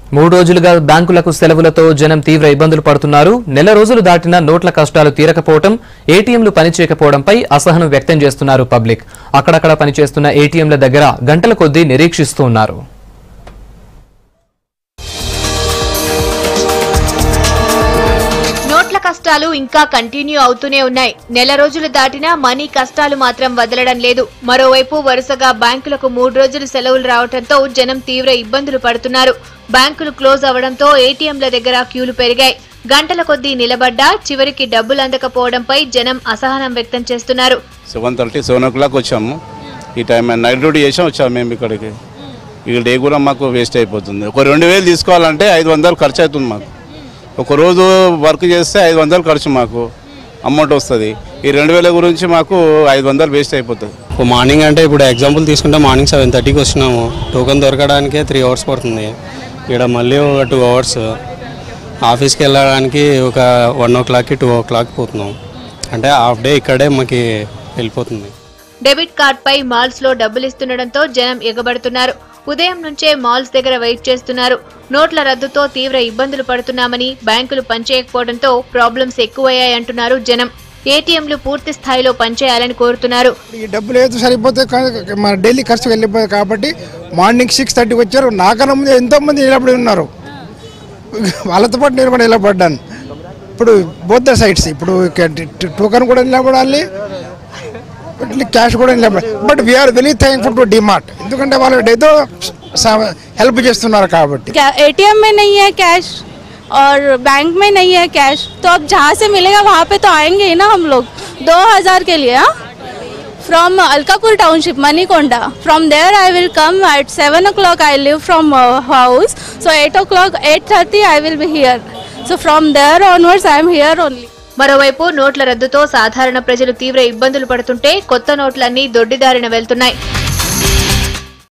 మూడు రోజులుగా బ్యాంకులకు సెలవులతో జనం తీవ్ర ఇబ్బందులు పడుతున్నారు నెల రోజులు దాటినా నోట్ల కష్టాలు తీరకపోవడం ఏటీఎంలు పనిచేయకపోవడంపై అసహనం వ్యక్తం చేస్తున్నారు పబ్లిక్ అక్కడక్కడ పనిచేస్తున్న ఏటీఎంల దగ్గర గంటల కొద్దీ నిరీక్షిస్తూ ఉన్నారు నోట్ల కష్టాలు ఇంకా కంటిన్యూ అవుతూనే ఉన్నాయి నెల రోజులు దాటినా మనీ కష్టాలు మాత్రం వదలడం లేదు మరోవైపు వరుసగా బ్యాంకులకు మూడు రోజులు సెలవులు రావడంతో జనం తీవ్ర ఇబ్బందులు పడుతున్నారు బ్యాంకులు క్లోజ్ అవడంతో ఏటీఎంల దగ్గర క్యూలు పెరిగాయి గంటల కొద్దీ నిలబడ్డా చివరికి డబ్బులు అందకపోవడంపై జనం అసహనం వ్యక్తం చేస్తున్నారు seven thirty seven o'clock వచ్చాము ఈ టైం నైట్ డ్యూటీ చేసాం వచ్చాము మేము ఇక్కడికి ఇక డే కూడా మాకు వేస్ట్ అయిపోతుంది ఒక రెండు వేలు తీసుకోవాలంటే ఐదు వందలు ఖర్చు అవుతుంది మాకు ఒక రోజు వర్క్ చేస్తే ఐదు వందలు ఖర్చు మాకు అమౌంట్ వస్తుంది ఈ రెండు వేల గురించి మాకు ఐదు వందలు వేస్ట్ అయిపోతుంది ఇప్పుడు మార్నింగ్ అంటే ఇప్పుడు ఎగ్జాంపుల్ తీసుకుంటే మార్నింగ్ సెవెన్ థర్టీకి వచ్చినాము టోకెన్ దొరకడానికే త్రీ అవర్స్ పడుతుంది ఇక్కడ మళ్ళీ ఒక టూ అవర్స్ ఆఫీస్కి వెళ్ళడానికి ఒక వన్ ఓ క్లాక్కి టూ ఓ క్లాక్ పోతున్నాం అంటే హాఫ్ డే ఇక్కడే మాకు వెళ్ళిపోతుంది డెబిట్ కార్డ్ పై మాల్స్ లో డబ్బులు ఇస్తుండటంతో జనం ఎగబడుతున్నారు ఉదయం నుంచే మాల్స్ దగ్గర వెయిట్ చేస్తున్నారు నోట్ల రద్దుతో తీవ్ర ఇబ్బందులు పడుతున్నామని బ్యాంకులు పనిచేయకపోవడంతో ప్రాబ్లమ్స్ ఎక్కువయ్యాయంటున్నారు జనం ఏటీఎంలు పూర్తి స్థాయిలో పనిచేయాలని కోరుతున్నారు ఈ డబ్బులు ఏదో సరిపోతే కా- మన డైలీ ఖర్చు వెళ్ళిపోతుంది కాబట్టి మార్నింగ్ సిక్స్ థర్టీకి వచ్చారు నాకన్నా ముందు ఎంతో మంది నిలబడి ఉన్నారు వాళ్ళతో పాటు నిలబడి నిలబడ్డాను ఇప్పుడు బోత్ ద సైడ్స్ ఇప్పుడు టోకన్ కూడా నిలబడాలి క్యాష్ కూడా నిలబడాలి but we are very thankful to DMart ఎందుకంటే వాళ్ళు ఏదో హెల్ప్ చేస్తున్నారు కాబట్టి क्या एटीएम में नहीं है कैश और बैंक में नहीं है कैश तो अब जहाँ से मिलेगा वहाँ पे तो आएंगे ही ना हम लोग दो हज़ार के लिए हाँ from Alkapur township Manikonda from there I will come at seven o'clock I leave from house so eight o'clock eight thirty I will be here so from there onwards I am here only మరోవైపు నోట్ల రద్దుతో సాధారణ ప్రజలు తీవ్ర ఇబ్బందులు పడుతుంటే కొత్త నోట్లన్నీ దొడ్డిదారిన వెళ్తున్నాయి